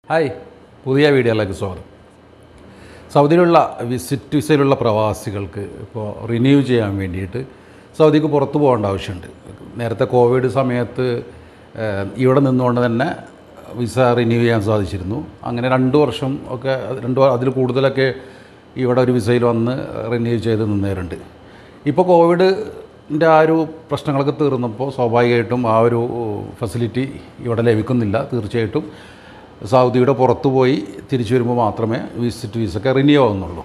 Hi പുതിയ വീഡിയോയിലേക്ക് സ്വാഗതം സൗദിയിലുള്ള വിസിറ്റ് വിസയിലുള്ള പ്രവാസികൾക്ക് ഇപ്പോൾ റിന്യൂ ചെയ്യാൻ വേണ്ടിയിട്ട് സൗദിക്ക് പുറത്തു പോകേണ്ട ആവശ്യമുണ്ട് നേരത്തെ കോവിഡ് സമയത്ത് ഏഹ്, ഇവിടെ നിന്നുകൊണ്ട് തന്നെ വിസ റിന്യൂ ചെയ്യാൻ സാധിച്ചിരുന്നു അങ്ങനെ രണ്ട് വർഷം ഒക്കെ രണ്ട് വ- അതിൽ കൂടുതലൊക്കെ ഇവിടെ ഒരു വിസയിൽ വന്ന് റിന്യൂ ചെയ്ത് നിന്നവരുണ്ട് ഇപ്പോൾ കോവിഡിൻ്റെ ആ ഒരു പ്രശ്നങ്ങളൊക്കെ തീർന്നപ്പോൾ സ്വാഭാവികമായിട്ടും ആ ഒരു ഫെസിലിറ്റി ഇവിടെ ലഭിക്കുന്നില്ല തീർച്ചയായിട്ടും സൗദിയുടെ പുറത്ത് പോയി തിരിച്ചു വരുമ്പോൾ മാത്രമേ വിസിറ്റ് വിസയൊക്കെ റിന്യൂ ആവുന്നുള്ളൂ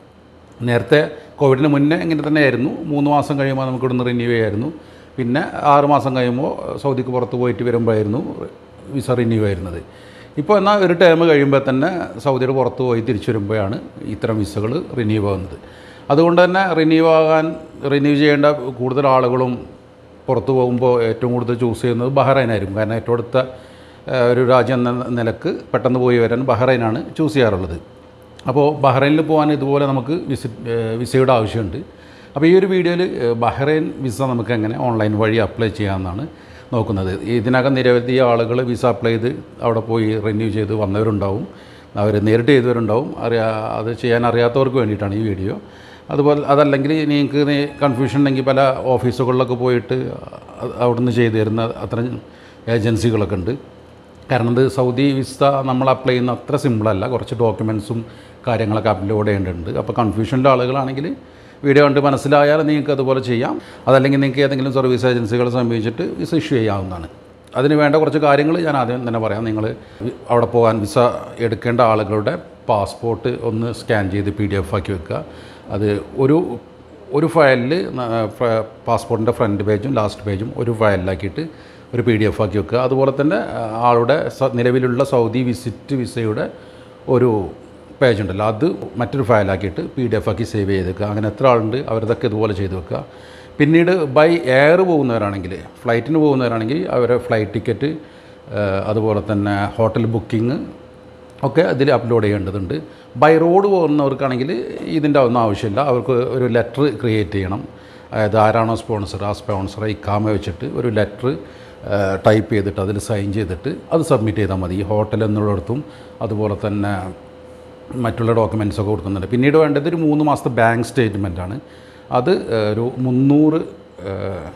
നേരത്തെ കോവിഡിന് മുന്നേ ഇങ്ങനെ തന്നെയായിരുന്നു മൂന്ന് മാസം കഴിയുമ്പോൾ നമുക്ക് ഇവിടുന്ന് റിന്യൂ ചെയ്യായിരുന്നു പിന്നെ ആറ് മാസം കഴിയുമ്പോൾ സൗദിക്ക് പുറത്ത് പോയിട്ട് വരുമ്പോഴായിരുന്നു വിസ റിന്യൂ ആയിരുന്നത് ഇപ്പോൾ എന്നാൽ ഒരു ടേം കഴിയുമ്പോൾ തന്നെ സൗദിയുടെ പുറത്ത് പോയി തിരിച്ചു വരുമ്പോഴാണ് ഇത്തരം വിസകൾ റിന്യൂ ആകുന്നത് അതുകൊണ്ട് തന്നെ റിന്യൂ ആകാൻ റിന്യൂ ചെയ്യേണ്ട കൂടുതൽ ആളുകളും പുറത്ത് പോകുമ്പോൾ ഏറ്റവും കൂടുതൽ ചൂസ് ചെയ്യുന്നത് ബഹ്റൈനായിരിക്കും കാരണം ഏറ്റവും അടുത്ത ഏഹ്, ഒരു രാജ്യം എന്ന നിലക്ക് പെട്ടെന്ന് പോയി വരാൻ ബഹ്റൈനാണ് ചൂസ് ചെയ്യാറുള്ളത് അപ്പോൾ ബഹ്റൈനിൽ പോകാൻ ഇതുപോലെ നമുക്ക് വിസിറ്റ് ഏഹ് വിസയുടെ ആവശ്യമുണ്ട് അപ്പോൾ ഈ ഒരു വീഡിയോയിൽ ബഹ്റൈൻ വിസ നമുക്ക് എങ്ങനെ ഓൺലൈൻ വഴി അപ്ലൈ ചെയ്യാമെന്നാണ് നോക്കുന്നത് ഇതിനകം നിരവധി ആളുകൾ വിസ അപ്ലൈ ചെയ്ത് അവിടെ പോയി റിന്യൂ ചെയ്ത് വന്നവരുണ്ടാവും അവർ നേരിട്ട് ചെയ്തവരുണ്ടാവും അറിയാ അത് ചെയ്യാൻ അറിയാത്തവർക്ക് വേണ്ടിയിട്ടാണ് ഈ വീഡിയോ അതുപോലെ അതല്ലെങ്കിൽ നിങ്ങൾക്ക് കൺഫ്യൂഷൻ ഉണ്ടെങ്കിൽ പല ഓഫീസുകളിലൊക്കെ പോയിട്ട് അ- അവിടുന്ന് ചെയ്തു തരുന്ന അത്തരം ഏജൻസികളൊക്കെ ഉണ്ട് കാരണം ഇത് സൗദി വിസ നമ്മൾ അപ്ലൈ ചെയ്യുന്ന അത്ര സിമ്പിളല്ല കുറച്ച് ഡോക്യുമെൻസും കാര്യങ്ങളൊക്കെ അപ്ലോഡ് ചെയ്യേണ്ടതുണ്ട് അപ്പോൾ കൺഫ്യൂഷൻ്റെ ആളുകളാണെങ്കിൽ വീഡിയോ കണ്ട് മനസ്സിലായാൽ നിങ്ങൾക്ക് അതുപോലെ ചെയ്യാം അതല്ലെങ്കിൽ നിങ്ങൾക്ക് ഏതെങ്കിലും സർവീസ് ഏജൻസികളെ സമീപിച്ചിട്ട് വിസ ഇഷ്യൂ ചെയ്യാവുന്നതാണ് അതിന് വേണ്ട കുറച്ച് കാര്യങ്ങൾ ഞാൻ ആദ്യം തന്നെ പറയാം നിങ്ങൾ അവിടെ പോകാൻ വിസ എടുക്കേണ്ട ആളുകളുടെ പാസ്പോർട്ട് ഒന്ന് സ്കാൻ ചെയ്ത് പി ഡി എഫ് ആക്കി വെക്കുക അത് ഒരു ഒരു ഫയലിൽ പാസ്പോർട്ടിൻ്റെ ഫ്രണ്ട് പേജും ലാസ്റ്റ് പേജും ഒരു ഫയലിലാക്കിയിട്ട് ഒരു പി ഡി എഫ് ആക്കി വെക്കുക അതുപോലെ തന്നെ ആ, ആളുടെ സ- നിലവിലുള്ള സൗദി വിസിറ്റ് വിസയുടെ ഒരു പേജ് ഉണ്ടല്ലോ അത് മറ്റൊരു ഫയലാക്കിയിട്ട് പി ഡി എഫ് ആക്കി സേവ് ചെയ്ത് വെക്കുക അങ്ങനെ എത്ര ആളുണ്ട് അവരതൊക്കെ ഇതുപോലെ ചെയ്ത് വെക്കുക പിന്നീട് ബൈ എയർ പോകുന്നവരാണെങ്കിൽ ഫ്ലൈറ്റിന് പോകുന്നവരാണെങ്കിൽ അവരെ ഫ്ലൈറ്റ് ടിക്കറ്റ് അതുപോലെ തന്നെ ഹോട്ടൽ ബുക്കിംഗ് ഒക്കെ അതിൽ അപ്ലോഡ് ചെയ്യേണ്ടതുണ്ട് ബൈ റോഡ് പോകുന്നവർക്കാണെങ്കിൽ ഇതിൻ്റെ ഒന്നും ആവശ്യമില്ല അവർക്ക് ഒരു ലെറ്റർ ക്രിയേറ്റ് ചെയ്യണം അതായത് ആരാണോ സ്പോൺസർ ആ സ്പോൺസറെ ഇക്കാമ വെച്ചിട്ട് ഒരു ലെറ്റർ ടൈപ്പ് ചെയ്തിട്ട് അതിൽ സൈൻ ചെയ്തിട്ട് അത് സബ്മിറ്റ് ചെയ്താൽ മതി ഈ ഹോട്ടൽ എന്നുള്ളിടത്തും അതുപോലെ തന്നെ മറ്റുള്ള ഡോക്യുമെൻറ്റ്സ് ഒക്കെ കൊടുക്കുന്നുണ്ട് പിന്നീട് വേണ്ടത് ഒരു മൂന്ന് മാസത്തെ ബാങ്ക് സ്റ്റേറ്റ്മെൻറ്റാണ് അത് ഏഹ്, ഒരു മുന്നൂറ് ഏഹ്,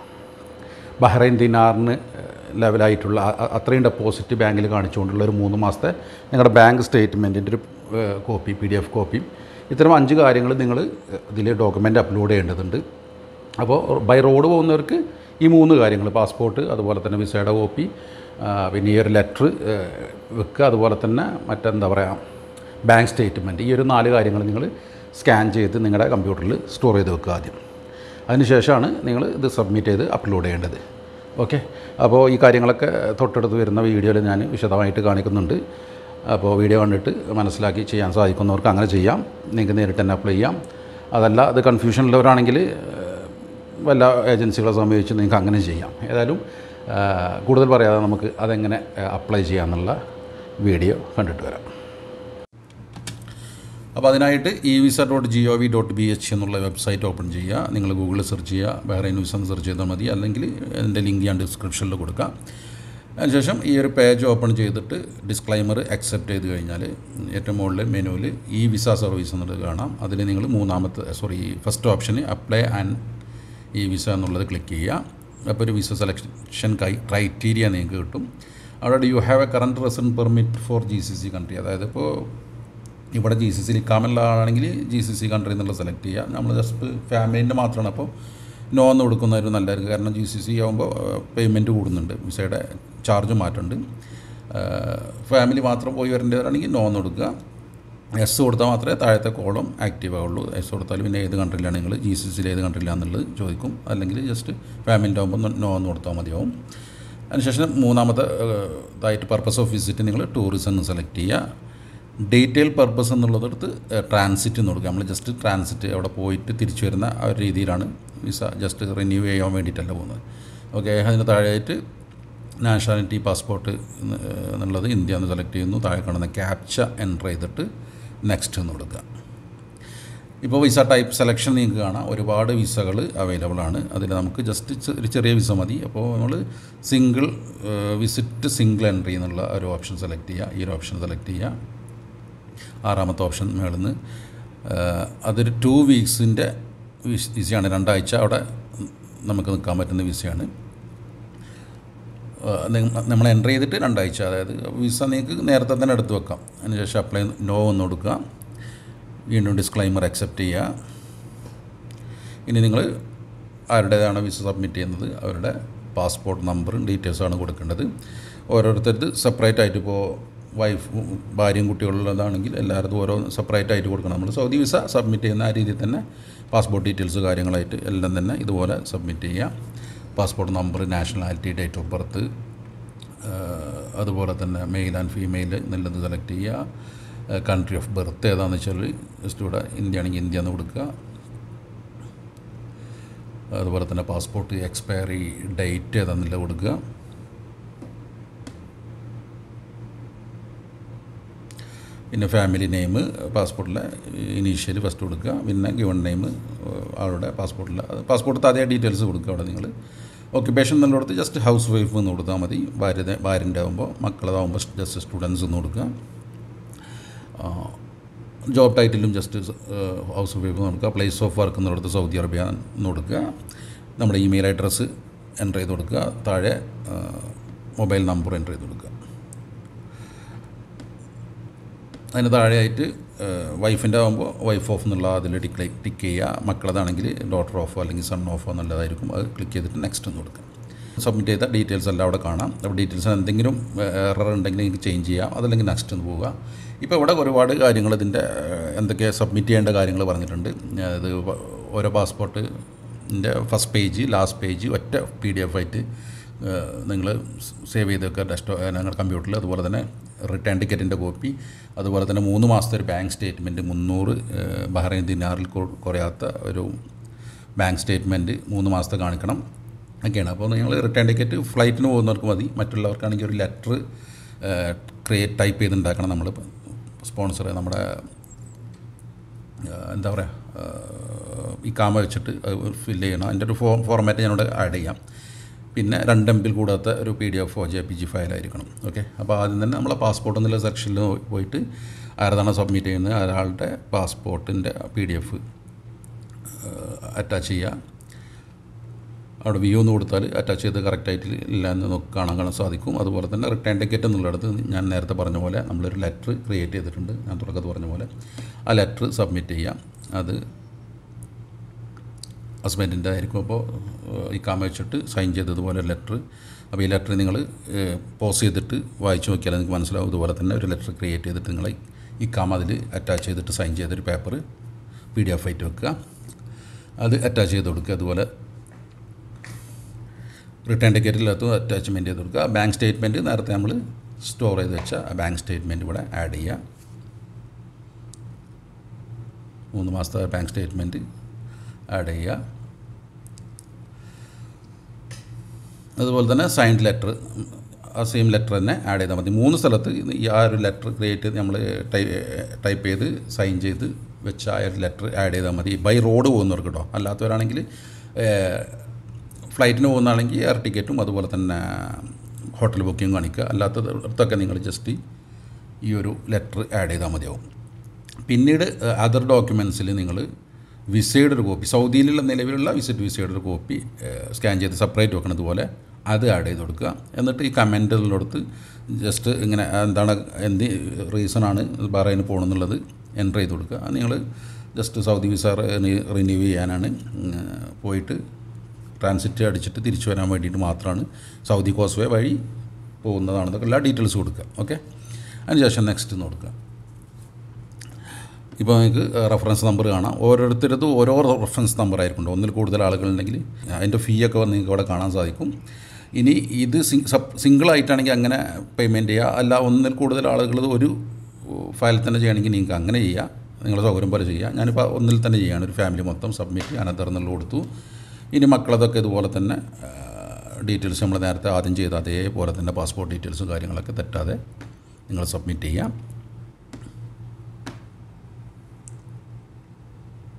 ബഹ്റൈൻ ദിനാറിന് ലെവലായിട്ടുള്ള അ- അ- അത്രയും ഡെപ്പോസിറ്റ് ബാങ്കിൽ കാണിച്ചുകൊണ്ടുള്ള ഒരു മൂന്ന് മാസത്തെ നിങ്ങളുടെ ബാങ്ക് സ്റ്റേറ്റ്മെൻറ്റിൻ്റെ ഒരു copy P D F copy ഇത്തരം അഞ്ച് കാര്യങ്ങൾ നിങ്ങൾ ഇതിൽ ഡോക്യുമെൻ്റ് അപ്ലോഡ് ചെയ്യേണ്ടതുണ്ട് അപ്പോൾ ബൈ റോഡ് പോകുന്നവർക്ക് ഈ മൂന്ന് കാര്യങ്ങൾ പാസ്പോർട്ട് അതുപോലെ തന്നെ വിസയുടെ കോപ്പി ആ, പിന്നെ ഈ ഒരു ലെറ്റർ വെക്കുക അതുപോലെ തന്നെ മറ്റെന്താ പറയുക ബാങ്ക് സ്റ്റേറ്റ്മെൻറ്റ് ഈ ഒരു നാല് കാര്യങ്ങൾ നിങ്ങൾ സ്കാൻ ചെയ്ത് നിങ്ങളുടെ കമ്പ്യൂട്ടറിൽ സ്റ്റോർ ചെയ്ത് വെക്കുക ആദ്യം അതിനുശേഷമാണ് നിങ്ങൾ ഇത് സബ്മിറ്റ് ചെയ്ത് അപ്ലോഡ് ചെയ്യേണ്ടത് ഓക്കെ അപ്പോൾ ഈ കാര്യങ്ങളൊക്കെ തൊട്ടടുത്ത് വരുന്ന വീഡിയോയിൽ ഞാൻ വിശദമായിട്ട് കാണിക്കുന്നുണ്ട് അപ്പോൾ വീഡിയോ കണ്ടിട്ട് മനസ്സിലാക്കി ചെയ്യാൻ സാധിക്കുന്നവർക്ക് അങ്ങനെ ചെയ്യാം നിങ്ങൾക്ക് നേരിട്ട് തന്നെ അപ്ലൈ ചെയ്യാം അതല്ല അത് കൺഫ്യൂഷൻ ഉള്ളവരാണെങ്കിൽ ഏഹ്, വല്ല ഏജൻസികളെ സമീപിച്ച് നിങ്ങൾക്ക് അങ്ങനെ ചെയ്യാം ഏതായാലും ഏഹ്, കൂടുതൽ പറയാതെ നമുക്ക് അതെങ്ങനെ അപ്ലൈ ചെയ്യാമെന്നുള്ള വീഡിയോ കണ്ടിട്ട് വരാം അപ്പോൾ അതിനായിട്ട് e visa dot G O V dot B H എന്നുള്ള വെബ്സൈറ്റ് ഓപ്പൺ ചെയ്യുക നിങ്ങൾ ഗൂഗിളിൽ സെർച്ച് ചെയ്യുക ബഹ്റൈൻ വിസ എന്ന് സെർച്ച് ചെയ്താൽ മതി അല്ലെങ്കിൽ അതിൻ്റെ ലിങ്ക് ഞാൻ ഡിസ്ക്രിപ്ഷനിൽ കൊടുക്കാം അതിനുശേഷം ഈ ഒരു പേജ് ഓപ്പൺ ചെയ്തിട്ട് ഡിസ്ക്ലൈമർ അക്സെപ്റ്റ് ചെയ്ത് കഴിഞ്ഞാൽ ഏറ്റവും മുകളിൽ മെനുവിൽ ഈ വിസ സർവീസ് എന്നുള്ളത് കാണാം അതിൽ നിങ്ങൾ മൂന്നാമത്തെ സോറി ഫസ്റ്റ് ഓപ്ഷന് അപ്ലൈ ആൻഡ് ഈ വിസ എന്നുള്ളത് ക്ലിക്ക് ചെയ്യുക അപ്പോൾ ഒരു വിസ സെലക്ഷൻ ക്രൈറ്റീരിയ നിങ്ങൾക്ക് കിട്ടും അവിടെ you have a current resident permit for G C C country അതായത് ഇപ്പോൾ ഇവിടെ ജി സി സി നിൽക്കാമുള്ള ആളാണെങ്കിൽ ജി സി സി കൺട്രി എന്നുള്ളത് സെലക്ട് ചെയ്യുക നമ്മൾ ജസ്റ്റ് ഫാമിലീൻ്റെ മാത്രമാണ് അപ്പോൾ നോ എന്ന് കൊടുക്കുന്നവർ നല്ലതായിരിക്കും കാരണം ജി സി സി ആകുമ്പോൾ പേയ്മെൻറ്റ് കൂടുന്നുണ്ട് വിസയുടെ ചാർജ് മാറ്റുന്നുണ്ട് ഫാമിലി മാത്രം പോയി വരേണ്ടവരാണെങ്കിൽ നോ എന്ന് കൊടുക്കുക എസ് കൊടുത്താൽ മാത്രമേ താഴത്തെ കോളം ആക്റ്റീവ് ആവുള്ളൂ എസ് കൊടുത്താൽ പിന്നെ ഏത് കൺട്രിയിലാണ് നിങ്ങൾ ജി സി സിയിൽ ഏത് കൺട്രിയിലാണെന്നുള്ളത് ചോദിക്കും അല്ലെങ്കിൽ ജസ്റ്റ് ഫാമിലിൻ്റെ ആകുമ്പോൾ നോ എന്ന് കൊടുത്താൽ മതിയാവും അതിനുശേഷം മൂന്നാമത്തെ ഏഹ്, ഇതായിട്ട് പർപ്പസ് ഓഫ് വിസിറ്റ് നിങ്ങൾ ടൂറിസം എന്ന് സെലക്ട് ചെയ്യുക ഡീറ്റെയിൽ പർപ്പസ് എന്നുള്ളതെടുത്ത് ട്രാൻസിറ്റ് എന്ന് കൊടുക്കുക നമ്മൾ ജസ്റ്റ് ട്രാൻസിറ്റ് അവിടെ പോയിട്ട് തിരിച്ചു വരുന്ന ആ ഒരു രീതിയിലാണ് വിസ ജസ്റ്റ് റിന്യൂ ചെയ്യാൻ വേണ്ടിയിട്ടല്ല പോകുന്നത് ഓക്കെ അതിന് താഴെയായിട്ട് നാഷണാലിറ്റി പാസ്പോർട്ട് എന്നുള്ളത് ഇന്ത്യ എന്ന് സെലക്ട് ചെയ്യുന്നു താഴെ കാണുന്ന ക്യാപ്ച എൻ്റർ ചെയ്തിട്ട് നെക്സ്റ്റ് എന്ന് കൊടുക്കുക ഇപ്പോൾ വിസ ടൈപ്പ് സെലക്ഷൻ നിങ്ങൾക്ക് കാണാം ഒരുപാട് വിസകൾ അവൈലബിൾ ആണ് അതിൽ നമുക്ക് ജസ്റ്റ് ചെ- ഒരു ചെറിയ വിസ മതി അപ്പോൾ നമ്മൾ സിംഗിൾ വിസിറ്റ് സിംഗിൾ എൻട്രി എന്നുള്ള ഒരു ഓപ്ഷൻ സെലക്ട് ചെയ്യുക ഈ ഒരു ഓപ്ഷൻ സെലക്ട് ചെയ്യുക ആറാമത്തെ ഓപ്ഷൻ മേളിൽ നിന്ന് അതൊരു ടു വീക്സിൻ്റെ വിസയാണ് രണ്ടാഴ്ച അവിടെ നമുക്ക് നിൽക്കാൻ പറ്റുന്ന വിസയാണ് നമ്മൾ എൻ്റർ ചെയ്തിട്ട് രണ്ടാഴ്ച അതായത് വിസ നിങ്ങൾക്ക് നേരത്തെ തന്നെ എടുത്ത് വെക്കാം അതിനുശേഷം അപ്ലൈ നോ ഒന്ന് കൊടുക്കുക വീണ്ടും ഡിസ്ക്ലൈമർ അക്സെപ്റ്റ് ചെയ്യുക ഇനി നിങ്ങൾ ആരുടേതാണ് വിസ സബ്മിറ്റ് ചെയ്യുന്നത് അവരുടെ പാസ്പോർട്ട് നമ്പറും ഡീറ്റെയിൽസാണ് കൊടുക്കേണ്ടത് ഓരോരുത്തർക്ക് സെപ്പറേറ്റ് ആയിട്ട് ഇപ്പോൾ വൈഫ് ഭാര്യയും കുട്ടികളുള്ളതാണെങ്കിൽ എല്ലാവർക്കും ഓരോ സെപ്പറേറ്റ് ആയിട്ട് കൊടുക്കണം നമ്മൾ സൗദി വിസ സബ്മിറ്റ് ചെയ്യുന്ന ആ രീതിയിൽ തന്നെ പാസ്പോർട്ട് ഡീറ്റെയിൽസ് കാര്യങ്ങളായിട്ട് എല്ലാം തന്നെ ഇതുപോലെ സബ്മിറ്റ് ചെയ്യുക passport number nationality date of birth അതുപോലെ തന്നെ മെയിൽ ആൻഡ് ഫീമെയിൽ നല്ലത് സെലക്ട് ചെയ്യുക കൺട്രി ഓഫ് ബർത്ത് ഏതാണെന്ന് വെച്ചാൽ ജസ്റ്റ് ഇവിടെ ഇന്ത്യ ആണെങ്കിൽ ഇന്ത്യ എന്ന് കൊടുക്കുക അതുപോലെ തന്നെ പാസ്പോർട്ട് എക്സ്പയറി ഡേറ്റ് ഏതാണെന്നില്ല കൊടുക്കുക പിന്നെ ഫാമിലി നെയിം പാസ്പോർട്ടിലെ ഇനീഷ്യൽ ഫസ്റ്റ് കൊടുക്കുക പിന്നെ ഗിവൺ നെയിം ആളുടെ പാസ്പോർട്ടിൽ പാസ്പോർട്ട് അതേ ഡീറ്റെയിൽസ് കൊടുക്കുക അവിടെ നിങ്ങൾ ഓക്യുപ്പേഷൻ എന്നുള്ളിടത്ത് ജസ്റ്റ് ഹൗസ് വൈഫ് എന്ന് കൊടുത്താൽ മതി ഭാര്യ ഭാര്യൻ്റെ ആകുമ്പോൾ മക്കളതാകുമ്പോൾ ജസ്റ്റ് സ്റ്റുഡൻസ് എന്ന് കൊടുക്കുക ജോബ് ടൈറ്റിലും ജസ്റ്റ് ഹൗസ് വൈഫ് എന്ന് കൊടുക്കുക പ്ലേസ് ഓഫ് വർക്ക് എന്നുള്ളത് സൗദി അറേബ്യ എന്ന് കൊടുക്കുക നമ്മുടെ ഇമെയിൽ അഡ്രസ്സ് എൻ്റർ ചെയ്ത് കൊടുക്കുക താഴെ മൊബൈൽ നമ്പർ എൻ്റർ ചെയ്ത് കൊടുക്കുക അതിന് താഴെയായിട്ട് വൈഫിൻ്റെ ആകുമ്പോൾ വൈഫ് ഓഫ് എന്നുള്ള അതിൽ ടിക്ക് ടിക്ക് ചെയ്യുക മക്കളതാണെങ്കിൽ ഡോട്ടർ ഓഫോ അല്ലെങ്കിൽ സൺ ഓഫോ എന്നുള്ളതായിരിക്കും അത് ക്ലിക്ക് ചെയ്തിട്ട് നെക്സ്റ്റ് എന്ന് കൊടുക്കുക സബ്മിറ്റ് ചെയ്ത ഡീറ്റെയിൽസ് എല്ലാം അവിടെ കാണാം അപ്പോൾ ഡീറ്റെയിൽസ് എന്തെങ്കിലും എറർ ഉണ്ടെങ്കിൽ നിങ്ങൾക്ക് ചേഞ്ച് ചെയ്യാം അതല്ലെങ്കിൽ നെക്സ്റ്റ് എന്ന് പോവുക ഇപ്പോൾ ഇവിടെ ഒരുപാട് കാര്യങ്ങൾ ഇതിൻ്റെ എന്തൊക്കെ സബ്മിറ്റ് ചെയ്യേണ്ട കാര്യങ്ങൾ പറഞ്ഞിട്ടുണ്ട് അത് ഓരോ പാസ്പോർട്ടിൻ്റെ ഫസ്റ്റ് പേജ് ലാസ്റ്റ് പേജ് ഒറ്റ പി ഡി എഫ് ആയിട്ട് നിങ്ങൾ സേവ് ചെയ്ത് വെക്കുക ഡെസ്ക്ടോ നിങ്ങളുടെ കമ്പ്യൂട്ടറിൽ അതുപോലെ തന്നെ റിട്ടേൺ ടിക്കറ്റിൻ്റെ കോപ്പി അതുപോലെ തന്നെ മൂന്ന് മാസത്തെ ഒരു ബാങ്ക് സ്റ്റേറ്റ്മെൻറ്റ് മുന്നൂറ് ബഹ്റൈൻ ദിനാറിൽ കുറയാത്ത ഒരു ബാങ്ക് സ്റ്റേറ്റ്മെൻറ്റ് മൂന്ന് മാസത്തെ കാണിക്കണം ഒക്കെയാണ് അപ്പോൾ നിങ്ങൾ റിട്ടേൺ ടിക്കറ്റ് ഫ്ലൈറ്റിന് പോകുന്നവർക്ക് മതി മറ്റുള്ളവർക്കാണെങ്കിൽ ഒരു ലെറ്റർ ക്രിയേറ്റ് ടൈപ്പ് ചെയ്തുണ്ടാക്കണം നമ്മൾ സ്പോൺസർ നമ്മുടെ എന്താ പറയുക ഈ കാമ വെച്ചിട്ട് ഫില്ല് ചെയ്യണം അതിൻ്റെ ഒരു ഫോ ഫോർമാറ്റ് ഞാനിവിടെ ആഡ് ചെയ്യാം പിന്നെ രണ്ട് എം ബിൽ കൂടാത്ത ഒരു P D F J P G ഫയലായിരിക്കണം ഓക്കെ അപ്പോൾ ആദ്യം തന്നെ നമ്മളെ പാസ്പോർട്ട് എന്നുള്ള സെക്ഷനിൽ പോയിട്ട് ആരതാണ് സബ്മിറ്റ് ചെയ്യുന്നത് ഒരാളുടെ പാസ്പോർട്ടിൻ്റെ പി ഡി എഫ് അറ്റാച്ച് ചെയ്യുക അവിടെ വ്യൂ എന്ന് കൊടുത്താൽ അറ്റാച്ച് ചെയ്ത് കറക്റ്റായിട്ട് ഇല്ല എന്ന് നമുക്ക് കാണാൻ കാണാൻ സാധിക്കും അതുപോലെ തന്നെ റിട്ടേൺ ടിക്കറ്റ് എന്നുള്ളിടത്ത് ഞാൻ നേരത്തെ പറഞ്ഞ പോലെ നമ്മളൊരു ലെറ്റർ ക്രിയേറ്റ് ചെയ്തിട്ടുണ്ട് ഞാൻ തുടക്കത്ത് പറഞ്ഞ പോലെ ആ ലെറ്റർ സബ്മിറ്റ് ചെയ്യാം അത് ഹസ്ബൻഡിൻ്റെ ആയിരിക്കും അപ്പോൾ ഈ കാമ വെച്ചിട്ട് സൈൻ ചെയ്തതുപോലെ ലെറ്റർ അപ്പോൾ ഈ ലെറ്റർ നിങ്ങൾ പോസ് ചെയ്തിട്ട് വായിച്ചു നോക്കിയാൽ നിങ്ങൾക്ക് മനസ്സിലാവും ഇതുപോലെ തന്നെ ഒരു ലെറ്റർ ക്രിയേറ്റ് ചെയ്തിട്ട് നിങ്ങൾ ഈ കാമ അതിൽ അറ്റാച്ച് ചെയ്തിട്ട് സൈൻ ചെയ്തൊരു പേപ്പർ പി ഡി എഫ് ആയിട്ട് വെക്കുക അത് അറ്റാച്ച് ചെയ്ത് കൊടുക്കുക അതുപോലെ റിട്ടേൺ ടിക്കറ്റിലകത്തും അറ്റാച്ച്മെൻറ്റ് ചെയ്ത് കൊടുക്കുക ബാങ്ക് സ്റ്റേറ്റ്മെൻറ്റ് നേരത്തെ നമ്മൾ സ്റ്റോർ ചെയ്ത് വെച്ച ആ ബാങ്ക് സ്റ്റേറ്റ്മെൻറ്റ് ഇവിടെ ആഡ് ചെയ്യുക മൂന്ന് മാസത്തെ ബാങ്ക് സ്റ്റേറ്റ്മെൻറ്റ് ആഡ് ചെയ്യുക അതുപോലെ തന്നെ സൈൻഡ് ലെറ്റർ ആ സെയിം ലെറ്റർ തന്നെ ആഡ് ചെയ്താൽ മതി മൂന്ന് സ്ഥലത്ത് ഈ ആ ഒരു ലെറ്റർ ക്രിയേറ്റ് ചെയ്ത് നമ്മൾ ടൈപ്പ് ചെയ്ത് സൈൻ ചെയ്ത് വെച്ച ആ ഒരു ലെറ്റർ ആഡ് ചെയ്താൽ മതി ബൈ റോഡ് പോകുന്നവർക്ക് കേട്ടോ അല്ലാത്തവരാണെങ്കിൽ ഫ്ലൈറ്റിന് പോകുന്നതാണെങ്കിൽ എയർ ടിക്കറ്റും അതുപോലെ തന്നെ ഹോട്ടൽ ബുക്കിംഗ് കാണിക്കുക അല്ലാത്തടത്തൊക്കെ നിങ്ങൾ ജസ്റ്റ് ഈ ഒരു ലെറ്റർ ആഡ് ചെയ്താൽ മതിയാവും പിന്നീട് അതർ ഡോക്യുമെൻസിൽ നിങ്ങൾ വിസയുടെ ഒരു കോപ്പി സൗദിയിലുള്ള നിലവിലുള്ള വിസിറ്റ് വിസയുടെ ഒരു കോപ്പി സ്കാൻ ചെയ്ത് സെപ്പറേറ്റ് വെക്കണം ഇതുപോലെ അത് ആഡ് ചെയ്ത് കൊടുക്കുക എന്നിട്ട് ഈ കമൻറ്റിലടുത്ത് ജസ്റ്റ് ഇങ്ങനെ എന്താണ് എന്ത് റീസണാണ് ബഹ്റൈന് പോകണമെന്നുള്ളത് എൻ്റർ ചെയ്ത് കൊടുക്കുക നിങ്ങൾ ജസ്റ്റ് സൗദി വിസ റിന്യൂ ചെയ്യാനാണ് പോയിട്ട് ട്രാൻസിറ്റ് അടിച്ചിട്ട് തിരിച്ചു വരാൻ വേണ്ടിയിട്ട് മാത്രമാണ് സൗദി കോസ്വേ വഴി പോകുന്നതാണെന്നൊക്കെ എല്ലാ ഡീറ്റെയിൽസ് കൊടുക്കുക ഓക്കെ അതിനുശേഷം നെക്സ്റ്റ് എന്ന് കൊടുക്കുക ഇപ്പോൾ നിങ്ങൾക്ക് റെഫറൻസ് നമ്പർ കാണാം ഓരോരുത്തരത്തും ഓരോ റെഫറൻസ് നമ്പർ ആയിരിക്കും ഒന്നിൽ കൂടുതൽ ആളുകളുണ്ടെങ്കിൽ അതിൻ്റെ ഫീ ഒക്കെ നിങ്ങൾക്ക് അവിടെ കാണാൻ സാധിക്കും ഇനി ഇത് സിംഗിൾ ആയിട്ടാണെങ്കിൽ അങ്ങനെ പേയ്മെൻറ്റ് ചെയ്യുക അല്ല ഒന്നിൽ കൂടുതൽ ആളുകൾ ഒരു ഫയലിൽ തന്നെ ചെയ്യണമെങ്കിൽ നിങ്ങൾക്ക് അങ്ങനെ ചെയ്യാം നിങ്ങളുടെ സൗകര്യം പോലെ ചെയ്യുക ഞാനിപ്പോൾ ഒന്നിൽ തന്നെ ചെയ്യുകയാണ് ഒരു ഫാമിലി മൊത്തം സബ്മിറ്റ് അനന്തരം എന്നുള്ള കൊടുത്തു ഇനി മക്കളതൊക്കെ ഇതുപോലെ തന്നെ ഡീറ്റെയിൽസ് നമ്മൾ നേരത്തെ ആദ്യം ചെയ്ത അതേപോലെ തന്നെ പാസ്പോർട്ട് ഡീറ്റെയിൽസും കാര്യങ്ങളൊക്കെ തെറ്റാതെ നിങ്ങൾ സബ്മിറ്റ് ചെയ്യാം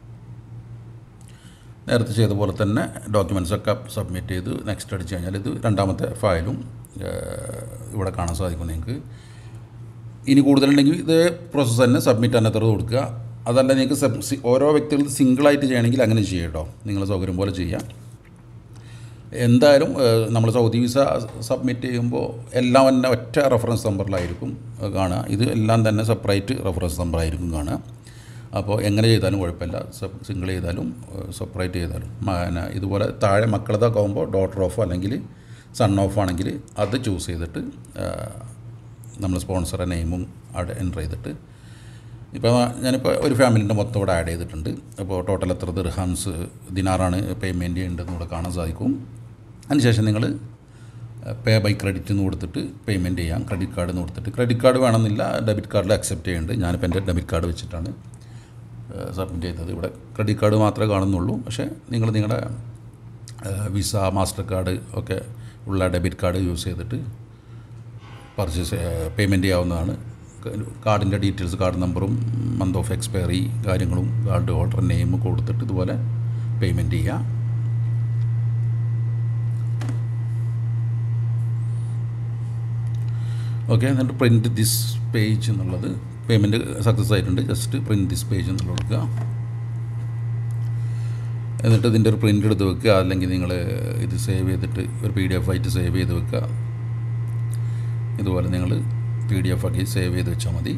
നേരത്തെ ചെയ്ത പോലെ തന്നെ ഡോക്യുമെൻസ് ഒക്കെ സബ്മിറ്റ് ചെയ്ത് നെക്സ്റ്റ് അടിച്ച് കഴിഞ്ഞാൽ ഇത് രണ്ടാമത്തെ ഫയലും ഏഹ്, ഇവിടെ കാണാൻ സാധിക്കും നിങ്ങൾക്ക് ഇനി കൂടുതലുണ്ടെങ്കിൽ ഇത് പ്രോസസ്സ് തന്നെ സബ്മിറ്റ് അന്നത്ര കൊടുക്കുക അതല്ല നിങ്ങൾക്ക് സബ് സി- ഓരോ വ്യക്തികൾക്ക് സിംഗിളായിട്ട് ചെയ്യണമെങ്കിൽ അങ്ങനെ ചെയ്യാം കേട്ടോ നിങ്ങൾ സൗകര്യം പോലെ ചെയ്യാം എന്തായാലും നമ്മൾ സൗദി വിസ സബ്മിറ്റ് ചെയ്യുമ്പോൾ എല്ലാം തന്നെ ഒറ്റ റെഫറൻസ് നമ്പറിലായിരിക്കും ഏഹ്, കാണുക ഇത് എല്ലാം തന്നെ സെപ്പറേറ്റ് റെഫറൻസ് നമ്പറായിരിക്കും കാണുക അപ്പോൾ എങ്ങനെ ചെയ്താലും കുഴപ്പമില്ല സബ് സിംഗിൾ ചെയ്താലും സെപ്പറേറ്റ് ചെയ്താലും പിന്നെ ഇതുപോലെ താഴെ മക്കളതൊക്കെ ആകുമ്പോൾ ഡോട്ടർ ഓഫ് അല്ലെങ്കിൽ സൺ ഓഫ് ആണെങ്കിൽ അത് ചൂസ് ചെയ്തിട്ട് നമ്മൾ സ്പോൺസറെ നെയിമും അവിടെ എൻ്റർ ചെയ്തിട്ട് ഇപ്പോൾ ഞാനിപ്പോൾ ഒരു ഫാമിലിൻ്റെ മൊത്തം ഇവിടെ ആഡ് ചെയ്തിട്ടുണ്ട് അപ്പോൾ ടോട്ടൽ എത്ര ദിർഹാംസ് ദിനാറാണ് പേയ്മെൻറ്റ് ചെയ്യേണ്ടതെന്ന് ഇവിടെ കാണാൻ സാധിക്കും അതിനുശേഷം നിങ്ങൾ പേ ബൈ ക്രെഡിറ്റ് എന്ന് കൊടുത്തിട്ട് പേയ്മെൻറ്റ് ചെയ്യാം ക്രെഡിറ്റ് കാർഡ് എന്ന് കൊടുത്തിട്ട് ക്രെഡിറ്റ് കാർഡ് വേണമെന്നില്ല ഡെബിറ്റ് കാർഡിൽ അക്സെപ്റ്റ് ചെയ്യുന്നുണ്ട് ഞാനിപ്പോൾ എൻ്റെ ഡെബിറ്റ് കാർഡ് വെച്ചിട്ടാണ് സബ്മിറ്റ് ചെയ്തത് ഇവിടെ ക്രെഡിറ്റ് കാർഡ് മാത്രമേ കാണുന്നുള്ളൂ പക്ഷേ നിങ്ങൾ നിങ്ങളുടെ വിസ മാസ്റ്റർ കാർഡ് ഒക്കെ ഉള്ള ഡെബിറ്റ് കാർഡ് യൂസ് ചെയ്തിട്ട് പർച്ചേസ് പേയ്മെൻറ്റ് ചെയ്യാവുന്നതാണ് കാർഡിൻ്റെ ഡീറ്റെയിൽസ് കാർഡ് നമ്പറും മന്ത് ഓഫ് എക്സ്പയറി കാര്യങ്ങളും കാർഡ് ഹോൾഡർ നെയിം കൊടുത്തിട്ട് ഇതുപോലെ പേയ്മെൻറ്റ് ചെയ്യാം ഓക്കെ എന്നിട്ട് പ്രിൻറ്റ് ദിസ് പേജ് എന്നുള്ളത് പേയ്മെൻറ്റ് സക്സസ് ആയിട്ടുണ്ട് ജസ്റ്റ് പ്രിൻറ്റ് ദിസ് പേജ് എന്നുള്ളത് കൊടുക്കുക എന്നിട്ട് ഇതിൻ്റെ ഒരു പ്രിൻ്റ് എടുത്ത് വെക്കുക അല്ലെങ്കിൽ നിങ്ങൾ ഇത് സേവ് ചെയ്തിട്ട് ഒരു പി ഡി എഫ് ആയിട്ട് സേവ് ചെയ്ത് വെക്കുക ഇതുപോലെ നിങ്ങൾ പി ഡി എഫ് ആക്കി സേവ് ചെയ്ത് വെച്ചാൽ മതി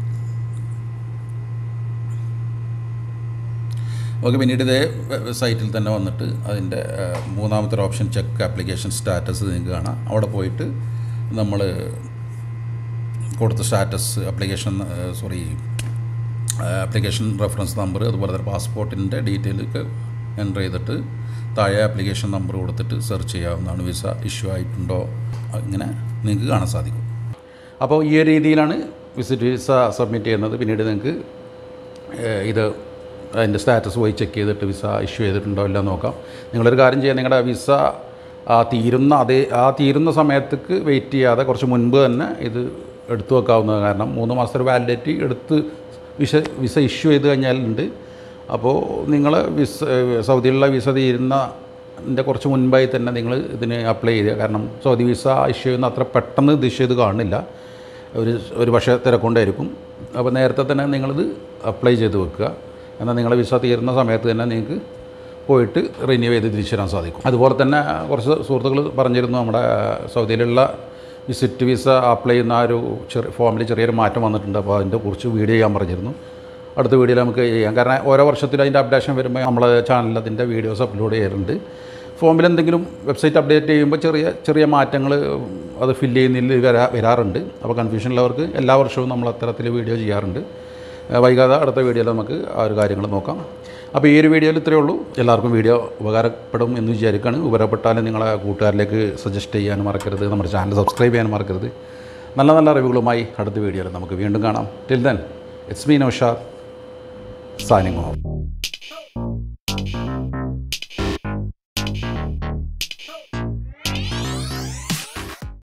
ഓക്കെ പിന്നീട് ഇതേ സൈറ്റിൽ തന്നെ വന്നിട്ട് അതിൻ്റെ ഏഹ്, മൂന്നാമത്തെ ഒരു ഓപ്ഷൻ ചെക്ക് ആപ്ലിക്കേഷൻ സ്റ്റാറ്റസ് നിങ്ങൾക്ക് കാണാം അവിടെ പോയിട്ട് നമ്മൾ കൊടുത്ത status application sorry application reference number അതുപോലെ തന്നെ പാസ്പോർട്ടിൻ്റെ ഡീറ്റെയിൽ ഒക്കെ എൻ്റർ ചെയ്തിട്ട് താഴെ ആപ്ലിക്കേഷൻ നമ്പർ കൊടുത്തിട്ട് സെർച്ച് ചെയ്യാവുന്നതാണ് വിസ ഇഷ്യൂ ആയിട്ടുണ്ടോ ഇങ്ങനെ നിങ്ങൾക്ക് കാണാൻ സാധിക്കും അപ്പോൾ ഈ ഒരു രീതിയിലാണ് വിസിറ്റ് വിസ സബ്മിറ്റ് ചെയ്യുന്നത് പിന്നീട് നിങ്ങൾക്ക് ഏഹ്, ഇത് അതിൻ്റെ സ്റ്റാറ്റസ് പോയി ചെക്ക് ചെയ്തിട്ട് വിസ ഇഷ്യൂ ചെയ്തിട്ടുണ്ടോ ഇല്ല എന്ന് നോക്കാം നിങ്ങളൊരു കാര്യം ചെയ്യാം നിങ്ങളുടെ വിസ ആ തീരുന്ന അതേ ആ തീരുന്ന സമയത്തേക്ക് വെയിറ്റ് ചെയ്യാതെ കുറച്ച് മുൻപ് തന്നെ ഇത് എടുത്തു വെക്കാവുന്നത് കാരണം മൂന്ന് മാസത്തെ വാലിഡിറ്റി എടുത്ത് വിസ വിസ ഇഷ്യൂ ചെയ്ത് കഴിഞ്ഞാലുണ്ട് അപ്പോൾ നിങ്ങൾ വിസ സൗദിയിലുള്ള വിസ തീരുന്നതിൻ്റെ കുറച്ച് മുൻപായി തന്നെ നിങ്ങൾ ഇതിന് അപ്ലൈ ചെയ്യുക കാരണം സൗദി വിസ ഇഷ്യൂ ചെയ്യുന്ന അത്ര പെട്ടെന്ന് ഇത് ഇഷ്യൂ ചെയ്ത് കാണില്ല ഒരു ഒരു പക്ഷേ തിരക്കൊണ്ടായിരിക്കും അപ്പോൾ നേരത്തെ തന്നെ നിങ്ങളിത് അപ്ലൈ ചെയ്ത് വെക്കുക എന്നാൽ നിങ്ങളുടെ വിസ തീരുന്ന സമയത്ത് തന്നെ നിങ്ങൾക്ക് പോയിട്ട് റിന്യൂ ചെയ്ത് തിരിച്ചു തരാൻ സാധിക്കും അതുപോലെ തന്നെ കുറച്ച് സുഹൃത്തുക്കൾ പറഞ്ഞിരുന്നു നമ്മുടെ സൗദിയിലുള്ള വിസിറ്റ് വിസ അപ്ലൈ ചെയ്യുന്ന ആ ഒരു ചെറിയ ഫോമിൽ ചെറിയൊരു മാറ്റം വന്നിട്ടുണ്ട് അപ്പോൾ അതിൻ്റെ കുറിച്ച് വീഡിയോ ചെയ്യാൻ പറഞ്ഞിരുന്നു അടുത്ത വീഡിയോയിൽ നമുക്ക് ചെയ്യാം കാരണം ഓരോ വർഷത്തിലും അതിൻ്റെ അപ്ഡേഷൻ വരുമ്പോൾ നമ്മളെ ചാനലിൽ അതിൻ്റെ വീഡിയോസ് അപ്ലോഡ് ചെയ്യാറുണ്ട് ഫോമിൽ എന്തെങ്കിലും വെബ്സൈറ്റ് അപ്ഡേറ്റ് ചെയ്യുമ്പോൾ ചെറിയ ചെറിയ മാറ്റങ്ങൾ അത് ഫില്ല് ചെയ്യുന്നതിൽ വരാ വരാറുണ്ട് അപ്പോൾ കൺഫ്യൂഷൻ ഉള്ളവർക്ക് എല്ലാ വർഷവും നമ്മൾ അത്തരത്തിൽ വീഡിയോ ചെയ്യാറുണ്ട് ഏഹ് വൈകാതെ അടുത്ത വീഡിയോയിൽ നമുക്ക് ആ ഒരു കാര്യങ്ങൾ നോക്കാം അപ്പോൾ ഈ ഒരു വീഡിയോയിൽ ഇത്രയേ ഉള്ളൂ എല്ലാവർക്കും വീഡിയോ ഉപകാരപ്പെടും എന്ന് വിചാരിക്കുകയാണ് ഉപകാരപ്പെട്ടാലും നിങ്ങളെ കൂട്ടുകാരിലേക്ക് സജസ്റ്റ് ചെയ്യാനും മറക്കരുത് നമ്മുടെ ചാനൽ സബ്സ്ക്രൈബ് ചെയ്യാനും മറക്കരുത് നല്ല നല്ല അറിവുകളുമായി അടുത്ത വീഡിയോയിൽ നമുക്ക് വീണ്ടും കാണാം till then it's me Naushad signing off.